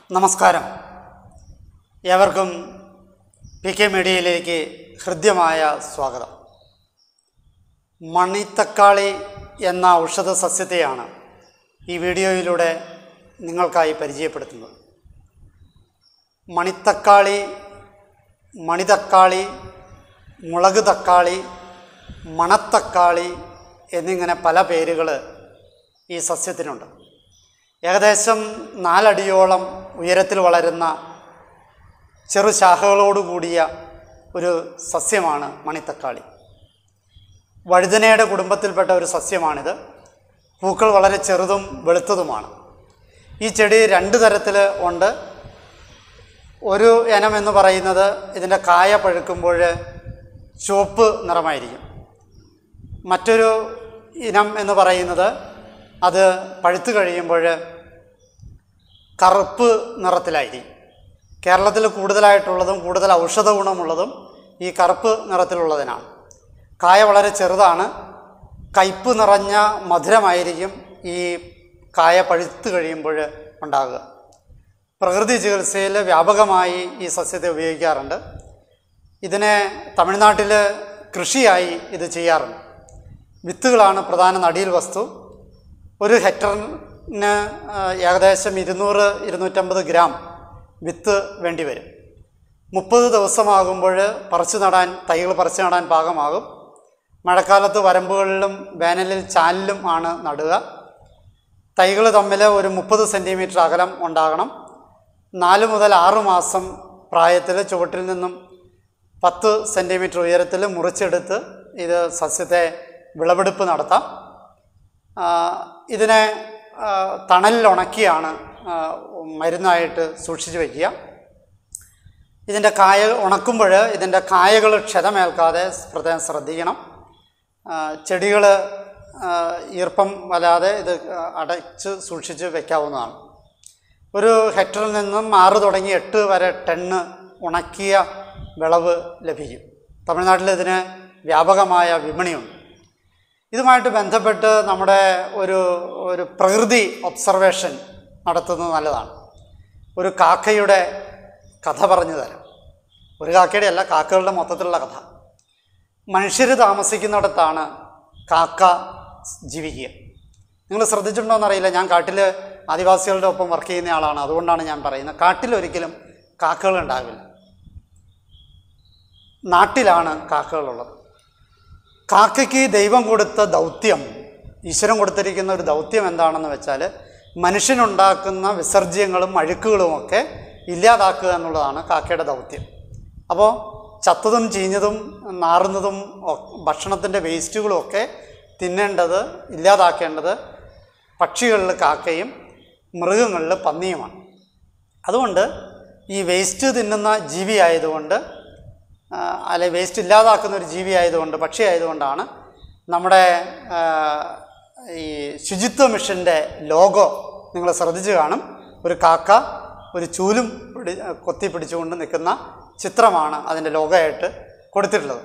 നമസ്കാരം ഏവർക്കും P K മീഡിയയിലേക്ക് ഹൃദ്യമായ സ്വാഗതം മണിത്തക്കാളി എന്ന ഔഷധ സസ്യത്തെയാണ് ഈ വീഡിയോയിലൂടെ നിങ്ങൾക്കായി പരിചയപ്പെടുത്തുന്നത് മണിത്തക്കാളി മണിതക്കാളി മുളക് തക്കാളി മണത്തക്കാളി എന്നിങ്ങനെ പല പേരുകൾ ഈ സസ്യത്തിനുണ്ട് ഏകദേശം നാലടിയോളം ഉയരത്തിൽ വളരുന്ന ചെറു ശാഖകളോട് കൂടിയ ഒരു സസ്യമാണ് മണിത്തക്കാളി വഴുതനയുടെ കുടുംബത്തിൽപ്പെട്ട ഒരു സസ്യമാണിത് പൂക്കൾ വളരെ ചെറുതും വെളുത്തതുമാണ് ഈ ചെടി രണ്ട് തരത്തിൽ ഉണ്ട് ഒരു ഇനം എന്ന് പറയുന്നത് ഇതിൻ്റെ കായ പഴുക്കുമ്പോൾ ചുവപ്പ് നിറമായിരിക്കും മറ്റൊരു ഇനം എന്ന് പറയുന്നത് അത് പഴുത്ത് കഴിയുമ്പോൾ കറുപ്പ് നിറത്തിലായിരിക്കും കേരളത്തിൽ കൂടുതലായിട്ടുള്ളതും കൂടുതൽ ഔഷധ ഗുണമുള്ളതും ഈ കറുപ്പ് നിറത്തിലുള്ളതിനാണ് കായ വളരെ ചെറുതാണ് കയ്പ് നിറഞ്ഞ മധുരമായിരിക്കും ഈ കായ പഴുത്ത് കഴിയുമ്പോൾ ഉണ്ടാകുക പ്രകൃതി ചികിത്സയിൽ വ്യാപകമായി ഈ സസ്യത്തെ ഉപയോഗിക്കാറുണ്ട് ഇതിനെ തമിഴ്നാട്ടിൽ കൃഷിയായി ഇത് ചെയ്യാറുണ്ട് വിത്തുകളാണ് പ്രധാന നടീൽ വസ്തു ഒരു ഹെക്ടറിന് ആ, ഏകദേശം ഇരുന്നൂറ് ഇരുന്നൂറ്റമ്പത് ഗ്രാം വിത്ത് വേണ്ടി വരും മുപ്പത് ദിവസമാകുമ്പോൾ പറിച്ചു നടാൻ തൈകൾ പറിച്ചു നടാൻ പാകമാകും മഴക്കാലത്ത് വരമ്പുകളിലും വേനലിൽ ചാലിലും ആണ് നടുക തൈകൾ തമ്മിൽ ഒരു മുപ്പത് സെൻറ്റിമീറ്റർ അകലം ഉണ്ടാകണം നാല് മുതൽ ആറ് മാസം പ്രായത്തിൽ ചുവട്ടിൽ നിന്നും പത്ത് സെൻറ്റിമീറ്റർ ഉയരത്തിൽ മുറിച്ചെടുത്ത് ഇത് സസ്യത്തെ വിളവെടുപ്പ് നടത്താം ആ, ഇതിനെ ആ, തണലിൽ ഉണക്കിയാണ് ആ, മരുന്നായിട്ട് സൂക്ഷിച്ച് വയ്ക്കുക ഇതിൻ്റെ കായ ഉണക്കുമ്പോൾ ഇതിൻ്റെ കായകൾ ക്ഷതമേൽക്കാതെ പ്രത്യേകം ശ്രദ്ധിക്കണം ചെടികൾ ഈർപ്പം വരാതെ ഇത് അടച്ച് സൂക്ഷിച്ച് വയ്ക്കാവുന്നതാണ് ഒരു ഹെക്ടറിൽ നിന്നും ആറ് തുടങ്ങി എട്ട് വരെ ടണ്ണ് ഉണക്കിയ വിളവ് ലഭിക്കും തമിഴ്നാട്ടിൽ ഇതിന് വ്യാപകമായ വിപണിയുണ്ട് ഇതുമായിട്ട് ബന്ധപ്പെട്ട് നമ്മുടെ ഒരു ഒരു പ്രകൃതി ഒബ്സർവേഷൻ നടത്തുന്നത് നല്ലതാണ് ഒരു കാക്കയുടെ കഥ പറഞ്ഞു തരാം ഒരു കാക്കയുടെ അല്ല കാക്കകളുടെ മൊത്തത്തിലുള്ള കഥ മനുഷ്യർ താമസിക്കുന്നിടത്താണ് കാക്ക ജീവിക്കുക നിങ്ങൾ ശ്രദ്ധിച്ചിട്ടുണ്ടോ എന്നറിയില്ല ഞാൻ കാട്ടിൽ ആദിവാസികളുടെ ഒപ്പം വർക്ക് ചെയ്യുന്ന ആളാണ് അതുകൊണ്ടാണ് ഞാൻ പറയുന്നത് കാട്ടിൽ ഒരിക്കലും കാക്കകൾ ഉണ്ടാവില്ല നാട്ടിലാണ് കാക്കകളുള്ളത് കാക്കയ്ക്ക് ദൈവം കൊടുത്ത ദൗത്യം ഈശ്വരൻ കൊടുത്തിരിക്കുന്ന ഒരു ദൗത്യം എന്താണെന്ന് വെച്ചാൽ മനുഷ്യനുണ്ടാക്കുന്ന വിസർജ്യങ്ങളും അഴുക്കുകളുമൊക്കെ ഇല്ലാതാക്കുക എന്നുള്ളതാണ് കാക്കയുടെ ദൗത്യം അപ്പോൾ ചത്തതും ചീഞ്ഞതും നാറുന്നതും ഭക്ഷണത്തിൻ്റെ വേസ്റ്റുകളും ഒക്കെ തിന്നേണ്ടത് ഇല്ലാതാക്കേണ്ടത് പക്ഷികളിൽ കാക്കയും മൃഗങ്ങളിൽ പന്നിയുമാണ് അതുകൊണ്ട് ഈ വേസ്റ്റ് തിന്നുന്ന ജീവി ആയതുകൊണ്ട് ആ, അല്ലെ വേസ്റ്റ് ഇല്ലാതാക്കുന്ന ഒരു ജീവി ആയതുകൊണ്ട് പക്ഷി ആയതുകൊണ്ടാണ് നമ്മുടെ ആ, ഈ ശുചിത്വ മിഷൻ്റെ ലോഗോ നിങ്ങൾ ശ്രദ്ധിച്ചു കാണും ഒരു കാക്ക ഒരു ചൂലും പിടി കൊത്തി പിടിച്ചുകൊണ്ട് നിൽക്കുന്ന ചിത്രമാണ് അതിൻ്റെ ലോഗോയായിട്ട് കൊടുത്തിട്ടുള്ളത്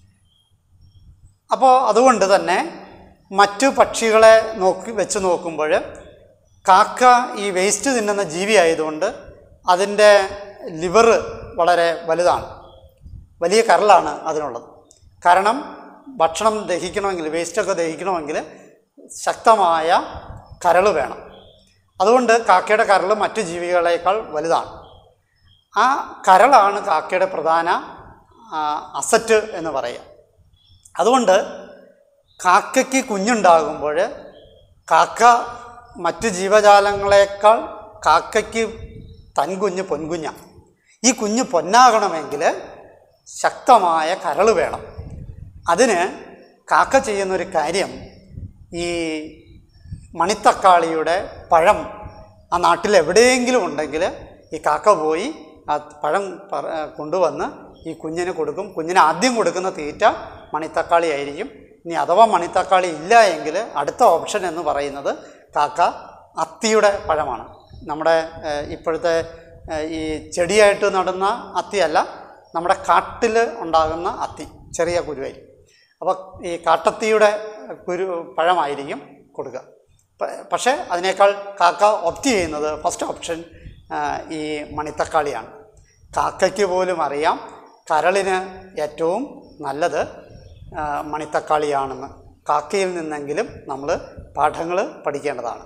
അപ്പോൾ അതുകൊണ്ട് തന്നെ മറ്റു പക്ഷികളെ നോക്കി വെച്ച് നോക്കുമ്പോൾ കാക്ക ഈ വേസ്റ്റ് തിന്നുന്ന ജീവി ആയതുകൊണ്ട് അതിൻ്റെ ലിവറ് വളരെ വലുതാണ് വലിയ കരളാണ് അതിനുള്ളത് കാരണം ഭക്ഷണം ദഹിക്കണമെങ്കിൽ വേസ്റ്റൊക്കെ ദഹിക്കണമെങ്കിൽ ശക്തമായ കരൾ വേണം അതുകൊണ്ട് കാക്കയുടെ കരൾ മറ്റു ജീവികളേക്കാൾ വലുതാണ് ആ കരളാണ് കാക്കയുടെ പ്രധാന ആ, അസറ്റ് എന്ന് പറയുക അതുകൊണ്ട് കാക്കയ്ക്ക് കുഞ്ഞുണ്ടാകുമ്പോൾ കാക്ക മറ്റ് ജീവജാലങ്ങളെക്കാൾ കാക്കയ്ക്ക് തൻ കുഞ്ഞ് പൊൻകുഞ്ഞാണ് ഈ കുഞ്ഞ് പൊന്നാകണമെങ്കിൽ ശക്തമായ കരൾ വേണം അതിന് കാക്ക ചെയ്യുന്നൊരു കാര്യം ഈ മണിത്തക്കാളിയുടെ പഴം ആ നാട്ടിൽ എവിടെയെങ്കിലും ഉണ്ടെങ്കിൽ ഈ കാക്ക പോയി ആ പഴം പറ- കൊണ്ടുവന്ന് ഈ കുഞ്ഞിന് കൊടുക്കും കുഞ്ഞിന് ആദ്യം കൊടുക്കുന്ന തീറ്റ മണിത്തക്കാളി ആയിരിക്കും ഇനി അഥവാ മണിത്തക്കാളി ഇല്ല എങ്കിൽ അടുത്ത ഓപ്ഷൻ എന്ന് പറയുന്നത് കാക്ക അത്തിയുടെ പഴമാണ് നമ്മുടെ ഏഹ്, ഇപ്പോഴത്തെ ഏഹ്, ഈ ചെടിയായിട്ട് നടുന്ന അത്തിയല്ല നമ്മുടെ കാട്ടിൽ ഉണ്ടാകുന്ന അത്തി ചെറിയ കുരുവായിരിക്കും അപ്പോൾ ഈ കാട്ടത്തിയുടെ കുരു പഴമായിരിക്കും കൊടുക്കുക പ- പക്ഷേ അതിനേക്കാൾ കാക്ക ഒപ്റ്റ് ചെയ്യുന്നത് ഫസ്റ്റ് ഓപ്ഷൻ ആ, ഈ മണിത്തക്കാളിയാണ് കാക്കയ്ക്ക് പോലും അറിയാം കരളിന് ഏറ്റവും നല്ലത് ആ, മണിത്തക്കാളിയാണെന്ന് കാക്കയിൽ നിന്നെങ്കിലും നമ്മൾ പാഠങ്ങൾ പഠിക്കേണ്ടതാണ്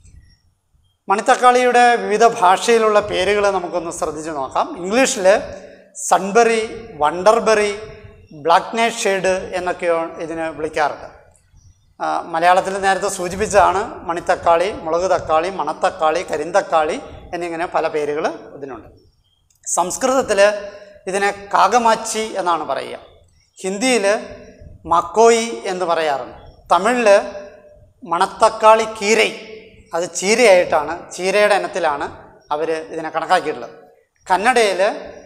മണിത്തക്കാളിയുടെ വിവിധ ഭാഷയിലുള്ള പേരുകൾ നമുക്കൊന്ന് ശ്രദ്ധിച്ച് നോക്കാം ഇംഗ്ലീഷിൽ sunberry wonderberry black nightshade എന്നൊക്കെ ഇതിന് വിളിക്കാറുണ്ട് ആ, മലയാളത്തിൽ നേരത്തെ സൂചിപ്പിച്ചതാണ് മണിത്തക്കാളി മുളക് തക്കാളി മണത്തക്കാളി കരിന്തക്കാളി എന്നിങ്ങനെ പല പേരുകൾ ഇതിനുണ്ട് സംസ്കൃതത്തിൽ ഇതിനെ കാകമാച്ചി എന്നാണ് പറയുക ഹിന്ദിയിൽ മക്കോയി എന്ന് പറയാറുണ്ട് തമിഴിൽ മണത്തക്കാളി കീരൈ അത് ചീരയായിട്ടാണ് ചീരയുടെ ഇനത്തിലാണ് അവർ ഇതിനെ കണക്കാക്കിയിട്ടുള്ളത് കന്നഡയിൽ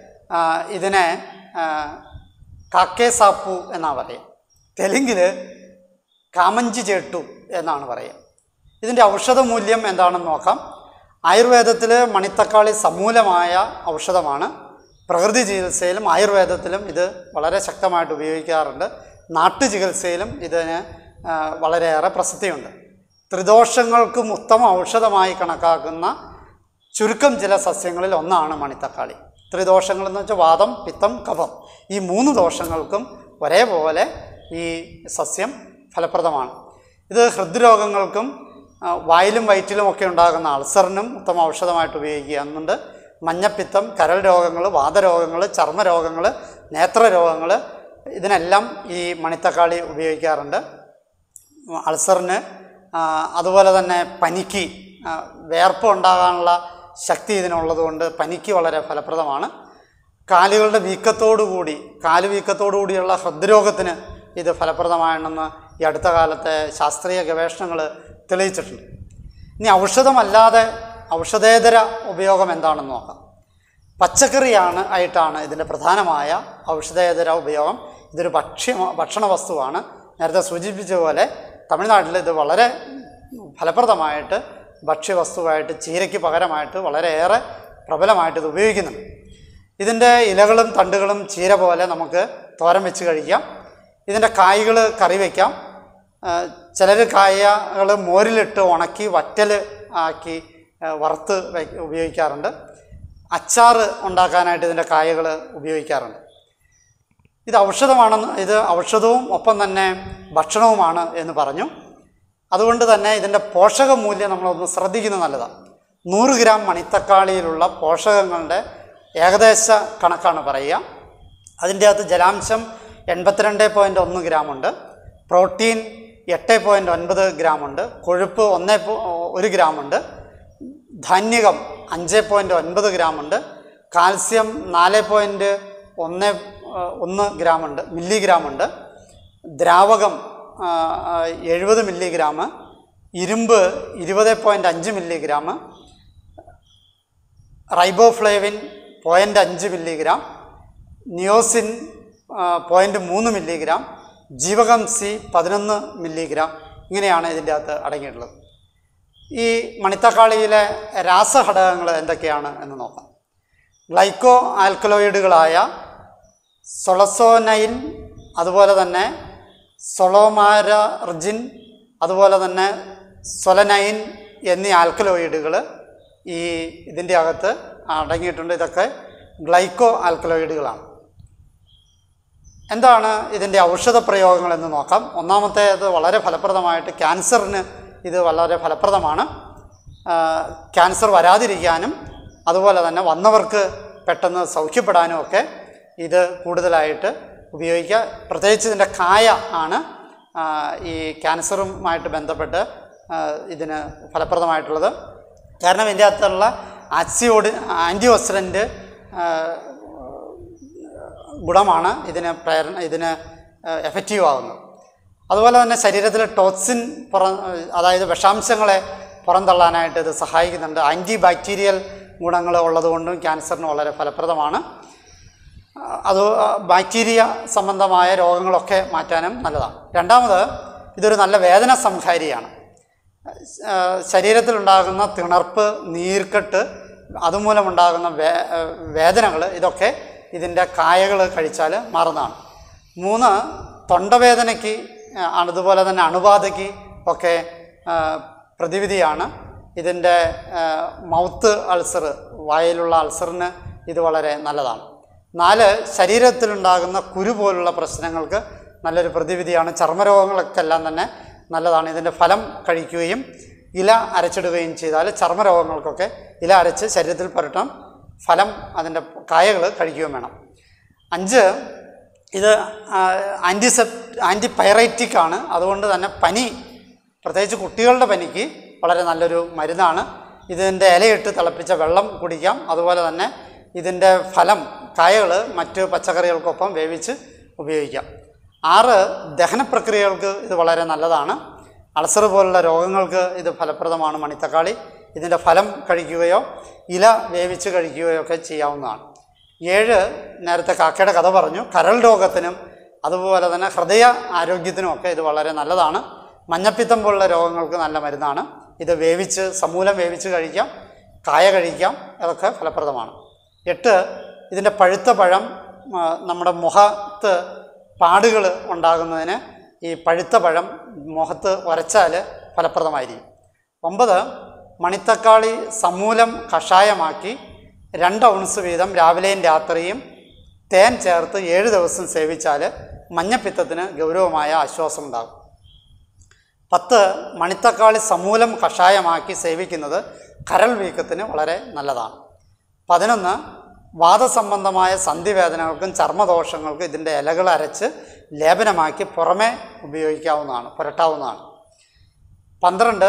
ഇതിനെ ആ, കാക്കേ സാപ്പു എന്നാണ് പറയുക തെലുങ്കിൽ കാമഞ്ചി ചേട്ടു എന്നാണ് പറയുക ഇതിൻ്റെ ഔഷധ മൂല്യം എന്താണെന്ന് നോക്കാം ആയുർവേദത്തിൽ മണിത്തക്കാളി സമൂലമായ ഔഷധമാണ് പ്രകൃതി ചികിത്സയിലും ആയുർവേദത്തിലും ഇത് വളരെ ശക്തമായിട്ട് ഉപയോഗിക്കാറുണ്ട് നാട്ടു ചികിത്സയിലും ഇതിന് ആ, വളരെയേറെ പ്രസക്തിയുണ്ട് ത്രിദോഷങ്ങൾക്കും ഉത്തമ ഔഷധമായി കണക്കാക്കുന്ന ചുരുക്കം ചില സസ്യങ്ങളിൽ ഒന്നാണ് മണിത്തക്കാളി ത്രിദോഷങ്ങൾ എന്ന് വെച്ചാൽ വാദം പിത്തം കഫം ഈ മൂന്ന് ദോഷങ്ങൾക്കും ഒരേപോലെ ഈ സസ്യം ഫലപ്രദമാണ് ഇത് ഹൃദ്രോഗങ്ങൾക്കും ആ, വായിലും വയറ്റിലും ഒക്കെ ഉണ്ടാകുന്ന അൾസറിനും ഉത്തമ ഔഷധമായിട്ട് ഉപയോഗിക്കുന്നുണ്ട് മഞ്ഞപ്പിത്തം കരൾ രോഗങ്ങൾ വാതരോഗങ്ങൾ ചർമ്മരോഗങ്ങൾ നേത്രരോഗങ്ങൾ ഇതിനെല്ലാം ഈ മണിത്തക്കാളി ഉപയോഗിക്കാറുണ്ട് അൾസറിന് ആ, അതുപോലെ തന്നെ പനിക്ക് ആ, വേർപ്പ് ഉണ്ടാകാനുള്ള ശക്തി ഇതിനുള്ളതുകൊണ്ട് പനിക്ക് വളരെ ഫലപ്രദമാണ് കാലുകളുടെ വീക്കത്തോടുകൂടി കാല് വീക്കത്തോടുകൂടിയുള്ള ഹൃദ്രോഗത്തിന് ഇത് ഫലപ്രദമാണെന്ന് ഈ അടുത്ത കാലത്തെ ശാസ്ത്രീയ ഗവേഷണങ്ങൾ തെളിയിച്ചിട്ടുണ്ട് ഇനി ഔഷധമല്ലാതെ ഔഷധേതര ഉപയോഗം എന്താണെന്ന് നോക്കാം പച്ചക്കറിയാണ് ആയിട്ടാണ് ഇതിൻ്റെ പ്രധാനമായ ഔഷധേതര ഉപയോഗം ഇതൊരു ഭക്ഷ്യ ഭക്ഷണ വസ്തുവാണ് നേരത്തെ സൂചിപ്പിച്ച പോലെ തമിഴ്നാട്ടിൽ ഇത് വളരെ ഫലപ്രദമായിട്ട് ഭക്ഷ്യവസ്തുവായിട്ട് ചീരയ്ക്ക് പകരമായിട്ട് വളരെയേറെ പ്രബലമായിട്ട് ഇത് ഉപയോഗിക്കുന്നുണ്ട് ഇതിൻ്റെ ഇലകളും തണ്ടുകളും ചീര പോലെ നമുക്ക് തോരൻ വെച്ച് കഴിക്കാം ഇതിൻ്റെ കായ്കൾ കറി വയ്ക്കാം ചിലർ കായകൾ മോരിലിട്ട് ഉണക്കി വറ്റൽ ആക്കി ആ, വറുത്ത് വയ്- ഉപയോഗിക്കാറുണ്ട് അച്ചാർ ഉണ്ടാക്കാനായിട്ട് ഇതിൻ്റെ കായകൾ ഉപയോഗിക്കാറുണ്ട് ഇത് ഔഷധമാണെന്ന് ഇത് ഔഷധവും ഒപ്പം തന്നെ ഭക്ഷണവുമാണ് എന്ന് പറഞ്ഞു അതുകൊണ്ട് തന്നെ ഇതിൻ്റെ പോഷക മൂല്യം നമ്മളൊന്ന് ശ്രദ്ധിക്കുന്നത് നല്ലതാണ് നൂറ് ഗ്രാം മണിത്തക്കാളിയിലുള്ള പോഷകങ്ങളുടെ ഏകദേശ കണക്കാണ് പറയുക അതിൻ്റെ അകത്ത് ജലാംശം എൺപത്തിരണ്ട് പോയിൻറ്റ് ഒന്ന് ഗ്രാമുണ്ട് പ്രോട്ടീൻ എട്ട് പോയിൻറ്റ് ഒൻപത് ഗ്രാമുണ്ട് കൊഴുപ്പ് ഒന്ന് പോ- ഒരു ഗ്രാമുണ്ട് ധാന്യകം അഞ്ച് പോയിൻറ്റ് ഒൻപത് ഗ്രാമുണ്ട് കാൽസ്യം നാല് പോയിൻറ്റ് ഒന്ന് ഏഹ്, ഒന്ന് ഗ്രാമുണ്ട് മില്ലിഗ്രാമുണ്ട് ദ്രാവകം എഴുപത് മില്ലിഗ്രാം ഇരുമ്പ് ഇരുപത് പോയിൻറ്റ് അഞ്ച് മില്ലിഗ്രാം റൈബോഫ്ലേവിൻ പോയിൻ്റ് അഞ്ച് മില്ലിഗ്രാം നിയോസിൻ പോയിൻ്റ് മൂന്ന് മില്ലിഗ്രാം ജീവകം സി പതിനൊന്ന് മില്ലിഗ്രാം ഇങ്ങനെയാണ് ഇതിൻ്റെ അകത്ത് അടങ്ങിയിട്ടുള്ളത് ഈ മണിത്തക്കാളിയിലെ രാസഘടകങ്ങൾ എന്തൊക്കെയാണ് എന്ന് നോക്കാം ഗ്ലൈക്കോ ആൽക്കലോയിഡുകളായ സൊളസോനൈൻ അതുപോലെ തന്നെ സൊളോമാരർജിൻ അതുപോലെ തന്നെ സൊലനൈൻ എന്നീ ആൽക്കലോയിഡുകൾ ഈ ഇതിൻ്റെ അകത്ത് അടങ്ങിയിട്ടുണ്ട് ഇതൊക്കെ ഗ്ലൈക്കോ ആൽക്കലോയിഡുകളാണ് എന്താണ് ഇതിൻ്റെ ഔഷധ പ്രയോഗങ്ങൾ എന്ന് നോക്കാം ഒന്നാമത്തേത് വളരെ ഫലപ്രദമായിട്ട് ക്യാൻസറിന് ഇത് വളരെ ഫലപ്രദമാണ് ആ, ക്യാൻസർ വരാതിരിക്കാനും അതുപോലെ തന്നെ വന്നവർക്ക് പെട്ടെന്ന് സൗഖ്യപ്പെടാനും ഒക്കെ ഇത് കൂടുതലായിട്ട് ഉപയോഗിക്കുക പ്രത്യേകിച്ച് ഇതിൻ്റെ കായ ആണ് ആ, ഈ ക്യാൻസറുമായിട്ട് ബന്ധപ്പെട്ട് ആ, ഇതിന് ഫലപ്രദമായിട്ടുള്ളത് കാരണം ഇതിൻ്റെ അകത്തുള്ള ആക്സിയോഡ് ആൻറ്റി ഓക്സിഡൻറ്റ് ഗുണമാണ് ഇതിന് പ്രേരണ ഇതിന് എഫക്റ്റീവ് ആകുന്നത് അതുപോലെ തന്നെ ശരീരത്തിലെ ടോക്സിൻ പുറ അതായത് വിഷാംശങ്ങളെ പുറന്തള്ളാനായിട്ട് ഇത് സഹായിക്കുന്നുണ്ട് ആൻറ്റി ബാക്ടീരിയൽ ഗുണങ്ങൾ ഉള്ളതുകൊണ്ടും ക്യാൻസറിന് വളരെ ഫലപ്രദമാണ് ആ, അത് ആ, ബാക്ടീരിയ സംബന്ധമായ രോഗങ്ങളൊക്കെ മാറ്റാനും നല്ലതാണ് രണ്ടാമത് ഇതൊരു നല്ല വേദന സംഹാരിയാണ് ആ, ശരീരത്തിലുണ്ടാകുന്ന തിണർപ്പ് നീർക്കെട്ട് അതുമൂലമുണ്ടാകുന്ന വേ വേദനകൾ ഇതൊക്കെ ഇതിൻ്റെ കായകൾ കഴിച്ചാൽ മാറുന്നതാണ് മൂന്ന് തൊണ്ടവേദനയ്ക്ക് ആ, അതുപോലെ തന്നെ അണുബാധയ്ക്ക് ഒക്കെ ആ, പ്രതിവിധിയാണ് ഇതിൻ്റെ മൗത്ത് അൾസർ വായിലുള്ള അൾസറിന് ഇത് വളരെ നല്ലതാണ് നാല് ശരീരത്തിലുണ്ടാകുന്ന കുരു പോലുള്ള പ്രശ്നങ്ങൾക്ക് നല്ലൊരു പ്രതിവിധിയാണ് ചർമ്മരോഗങ്ങൾക്കെല്ലാം തന്നെ നല്ലതാണ് ഇതിൻ്റെ ഫലം കഴിക്കുകയും ഇല അരച്ചിടുകയും ചെയ്താൽ ചർമ്മരോഗങ്ങൾക്കൊക്കെ ഇല അരച്ച് ശരീരത്തിൽ പുരട്ടണം ഫലം അതിൻ്റെ കായകൾ കഴിക്കുകയും വേണം അഞ്ച് ഇത് ആൻറ്റിസെപ് ആൻറ്റിപൈറൈറ്റിക് ആണ് അതുകൊണ്ട് തന്നെ പനി പ്രത്യേകിച്ച് കുട്ടികളുടെ പനിക്ക് വളരെ നല്ലൊരു മരുന്നാണ് ഇതിൻ്റെ ഇലയിട്ട് തിളപ്പിച്ച വെള്ളം കുടിക്കാം അതുപോലെ തന്നെ ഇതിൻ്റെ ഫലം കായകൾ മറ്റ് പച്ചക്കറികൾക്കൊപ്പം വേവിച്ച് ഉപയോഗിക്കാം ആറ് ദഹന പ്രക്രിയകൾക്ക് ഇത് വളരെ നല്ലതാണ് അൾസർ പോലുള്ള രോഗങ്ങൾക്ക് ഇത് ഫലപ്രദമാണ് മണിത്തക്കാളി ഇതിൻ്റെ ഫലം കഴിക്കുകയോ ഇല വേവിച്ച് കഴിക്കുകയോ ഒക്കെ ചെയ്യാവുന്നതാണ് ഏഴ് നേരത്തെ കാക്കയുടെ കഥ പറഞ്ഞു കരൾ രോഗത്തിനും അതുപോലെ തന്നെ ഹൃദയ ആരോഗ്യത്തിനും ഒക്കെ ഇത് വളരെ നല്ലതാണ് മഞ്ഞപ്പിത്തം പോലുള്ള രോഗങ്ങൾക്ക് നല്ല മരുന്നാണ് ഇത് വേവിച്ച് സമൂലം വേവിച്ച് കഴിക്കാം കായ കഴിക്കാം അതൊക്കെ ഫലപ്രദമാണ് എട്ട് ഇതിൻ്റെ പഴുത്ത പഴം ആ, നമ്മുടെ മുഖത്ത് പാടുകൾ ഉണ്ടാകുന്നതിന് ഈ പഴുത്ത പഴം മുഖത്ത് ഉരച്ചാൽ ഫലപ്രദമായിരിക്കും ഒമ്പത് മണിത്തക്കാളി സമൂലം കഷായമാക്കി രണ്ട് ഔൺസ് വീതം രാവിലെയും രാത്രിയും തേൻ ചേർത്ത് ഏഴ് ദിവസം സേവിച്ചാൽ മഞ്ഞപ്പിത്തത്തിന് ഗൗരവമായ ആശ്വാസമുണ്ടാകും പത്ത് മണിത്തക്കാളി സമൂലം കഷായമാക്കി സേവിക്കുന്നത് കരൾ വീക്കത്തിന് വളരെ നല്ലതാണ് പതിനൊന്ന് വാദസംബന്ധമായ സന്ധിവേദനകൾക്കും ചർമ്മദോഷങ്ങൾക്കും ഇതിൻ്റെ ഇലകൾ അരച്ച് ലേപനമാക്കി പുറമേ ഉപയോഗിക്കാവുന്നതാണ് പുരട്ടാവുന്നതാണ് പന്ത്രണ്ട്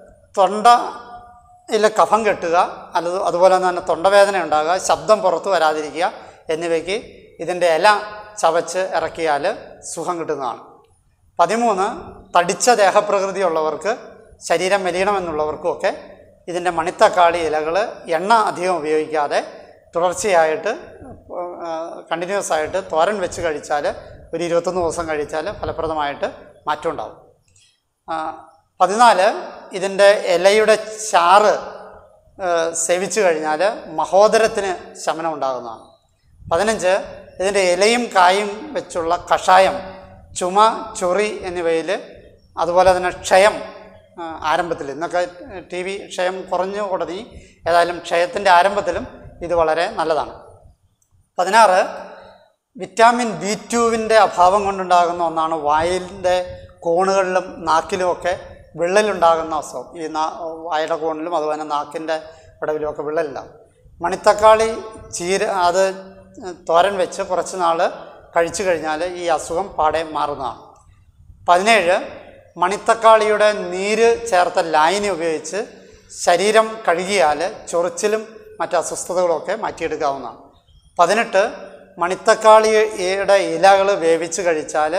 തൊണ്ടയിൽ കഫം കെട്ടുക അല്ലത് അതുപോലെ തന്നെ തൊണ്ടവേദന ഉണ്ടാകുക ശബ്ദം പുറത്തു വരാതിരിക്കുക എന്നിവയ്ക്ക് ഇതിൻ്റെ ഇല ചവച്ച് ഇറക്കിയാൽ സുഖം കിട്ടുന്നതാണ് പതിമൂന്ന് തടിച്ച ദേഹപ്രകൃതിയുള്ളവർക്ക് ശരീരം മെലിയണമെന്നുള്ളവർക്കും ഒക്കെ ഇതിൻ്റെ മണിത്തക്കാളി ഇലകൾ എണ്ണ അധികം ഉപയോഗിക്കാതെ തുടർച്ചയായിട്ട് കണ്ടിന്യൂസ് ആയിട്ട് തോരൻ വെച്ച് കഴിച്ചാൽ ഒരു ഇരുപത്തൊന്ന് ദിവസം കഴിച്ചാൽ ഫലപ്രദമായിട്ട് മാറ്റം ഉണ്ടാവും ആ, പതിനാല് ഇതിൻ്റെ ഇലയുടെ ചാറ് ആ, സേവിച്ചു കഴിഞ്ഞാൽ മഹോദരത്തിന് ശമനം ഉണ്ടാകുന്നതാണ് പതിനഞ്ച് ഇതിൻ്റെ ഇലയും കായും വെച്ചുള്ള കഷായം ചുമ ചൊറി എന്നിവയിൽ അതുപോലെ തന്നെ ക്ഷയം ആ, ആരംഭത്തിൽ ഇന്നൊക്കെ ടി വി ക്ഷയം കുറഞ്ഞു തുടങ്ങി ഏതായാലും ക്ഷയത്തിൻ്റെ ആരംഭത്തിലും ഇത് വളരെ നല്ലതാണ് പതിനാറ് വിറ്റാമിൻ ബി ടുവിൻ്റെ അഭാവം കൊണ്ടുണ്ടാകുന്ന ഒന്നാണ് വായിലിൻ്റെ കോണുകളിലും നാക്കിലുമൊക്കെ വിള്ളലുണ്ടാകുന്ന അസുഖം ഈ നാ വായുടെ കോണിലും അതുപോലെ നാക്കിൻ്റെ വിടവിലുമൊക്കെ വിള്ളലുണ്ടാകും മണിത്തക്കാളി ചീര അത് തോരൻ വെച്ച് കുറച്ച് നാൾ കഴിച്ചു കഴിഞ്ഞാൽ ഈ അസുഖം പാടെ മാറുന്നതാണ് പതിനേഴ് മണിത്തക്കാളിയുടെ നീര് ചേർത്ത ലായനി ഉപയോഗിച്ച് ശരീരം കഴുകിയാൽ ചൊറിച്ചിലും മറ്റ് അസ്വസ്ഥതകളൊക്കെ മാറ്റിയെടുക്കാവുന്നതാണ് പതിനെട്ട് മണിത്തക്കാളിയുടെ ഇലകൾ വേവിച്ച് കഴിച്ചാൽ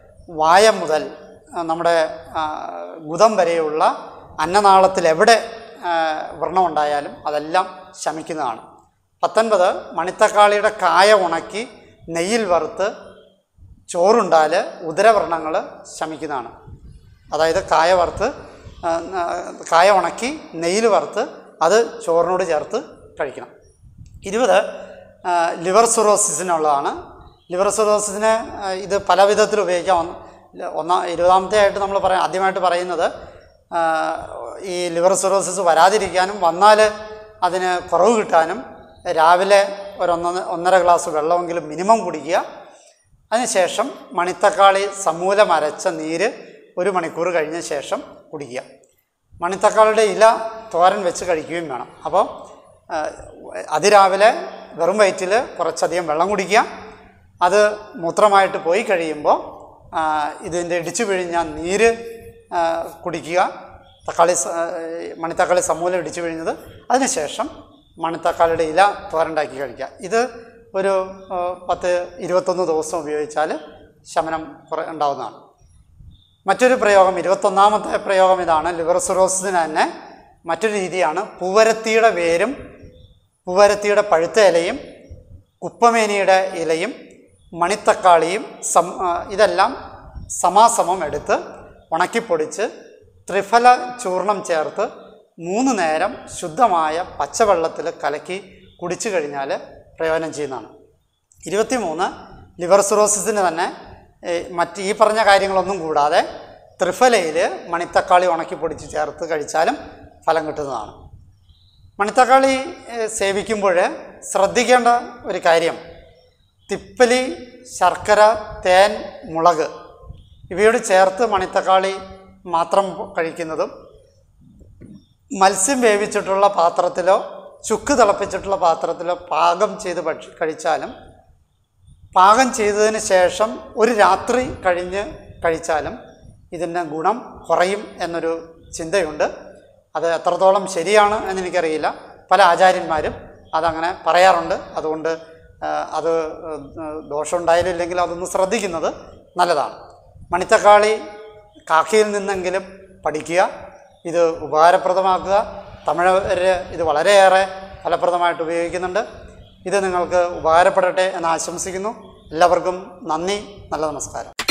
വായ മുതൽ ആ, നമ്മുടെ ആ, ഗുദം വരെയുള്ള അന്നനാളത്തിൽ എവിടെ ആ, വ്രണമുണ്ടായാലും അതെല്ലാം ശമിക്കുന്നതാണ് പത്തൊൻപത് മണിത്തക്കാളിയുടെ കായ ഉണക്കി നെയ്യിൽ വറുത്ത് ചോറുണ്ടാൽ ഉദരവ്രണങ്ങൾ ശമിക്കുന്നതാണ് അതായത് കായ വറുത്ത് ആ, ആ, കായ ഉണക്കി നെയ്യിൽ വറുത്ത് അത് ചോറിനോട് ചേർത്ത് കഴിക്കണം ഇരുപത് ആ, ലിവർ സിറോസിസിനുള്ളതാണ് ലിവർ സിറോസിസിന് ആ, ഇത് പല വിധത്തിൽ ഉപയോഗിക്കാം ഒന്ന് ഒന്നാ ഇരുപതാമത്തെ ആയിട്ട് നമ്മൾ പറയാം ആദ്യമായിട്ട് പറയുന്നത് ആ, ഈ ലിവർ സിറോസിസ് വരാതിരിക്കാനും വന്നാൽ അതിന് കുറവ് കിട്ടാനും രാവിലെ ഒരു ഒന്നൊന്ന് ഒന്നര ഗ്ലാസ് വെള്ളമെങ്കിലും മിനിമം കുടിക്കുക അതിനുശേഷം മണിത്തക്കാളി സമൂലം അരച്ച നീര് ഒരു മണിക്കൂർ കഴിഞ്ഞ ശേഷം കുടിക്കുക മണിത്തക്കാളിയുടെ ഇല തോരൻ വെച്ച് കഴിക്കുകയും വേണം അപ്പോൾ ആ, അതിരാവിലെ വെറും വയറ്റിൽ കുറച്ചധികം വെള്ളം കുടിക്കുക അത് മൂത്രമായിട്ട് പോയി കഴിയുമ്പോൾ ആ, ഇതിൻ്റെ ഇടിച്ചു പിഴിഞ്ഞ നീര് ആ, കുടിക്കുക തക്കാളി സ- ആ, മണിത്തക്കാളി സമൂലം ഇടിച്ചു പിഴിഞ്ഞത് അതിനുശേഷം മണിത്തക്കാളിയുടെ ഇല തോരണ്ടാക്കി കഴിക്കുക ഇത് ഒരു ആ, പത്ത് ഇരുപത്തൊന്ന് ദിവസം ഉപയോഗിച്ചാൽ ശമനം കുറേ ഉണ്ടാവുന്നതാണ് മറ്റൊരു പ്രയോഗം ഇരുപത്തൊന്നാമത്തെ പ്രയോഗം ഇതാണ് ലിവർ സിറോസിന് തന്നെ മറ്റൊരു രീതിയാണ് പൂവരത്തിയുടെ വേരും പൂവരത്തിയുടെ പഴുത്ത ഇലയും കുപ്പമേനിയുടെ ഇലയും മണിത്തക്കാളിയും സം ആ, ഇതെല്ലാം സമാസമം എടുത്ത് ഉണക്കിപ്പൊടിച്ച് ത്രിഫല ചൂർണം ചേർത്ത് മൂന്ന് നേരം ശുദ്ധമായ പച്ചവെള്ളത്തിൽ കലക്കി കുടിച്ചു കഴിഞ്ഞാൽ പ്രയോജനം ചെയ്യുന്നതാണ് ഇരുപത്തിമൂന്ന് ലിവർ സിറോസിസിന് തന്നെ ഏ, മറ്റ് ഈ പറഞ്ഞ കാര്യങ്ങളൊന്നും കൂടാതെ ത്രിഫലയിൽ മണിത്തക്കാളി ഉണക്കി പൊടിച്ച് ചേർത്ത് കഴിച്ചാലും ഫലം കിട്ടുന്നതാണ് മണിത്തക്കാളി ഏഹ്, സേവിക്കുമ്പോൾ ശ്രദ്ധിക്കേണ്ട ഒരു കാര്യം തിപ്പലി ശർക്കര തേൻ മുളക് ഇവയോട് ചേർത്ത് മണിത്തക്കാളി മാത്രം കഴിക്കുന്നതും മത്സ്യം വേവിച്ചിട്ടുള്ള പാത്രത്തിലോ ചുക്ക് തിളപ്പിച്ചിട്ടുള്ള പാത്രത്തിലോ പാകം ചെയ്ത് ഭക്ഷി കഴിച്ചാലും പാകം ചെയ്തതിന് ശേഷം ഒരു രാത്രി കഴിഞ്ഞ് കഴിച്ചാലും ഇതിൻ്റെ ഗുണം കുറയും എന്നൊരു ചിന്തയുണ്ട് അത് എത്രത്തോളം ശരിയാണ് എന്നെനിക്കറിയില്ല പല ആചാര്യന്മാരും അതങ്ങനെ പറയാറുണ്ട് അതുകൊണ്ട് ആ, അത് ദോഷമുണ്ടായാലും ഇല്ലെങ്കിലും അതൊന്ന് ശ്രദ്ധിക്കുന്നത് നല്ലതാണ് മണിത്തക്കാളി കാക്കയിൽ നിന്നെങ്കിലും പഠിക്കുക ഇത് ഉപകാരപ്രദമാക്കുക തമിഴർ ഇത് വളരെയേറെ ഫലപ്രദമായിട്ട് ഉപയോഗിക്കുന്നുണ്ട് ഇത് നിങ്ങൾക്ക് ഉപകാരപ്പെടട്ടെ എന്ന് ആശംസിക്കുന്നു എല്ലാവർക്കും നന്ദി നല്ല നമസ്കാരം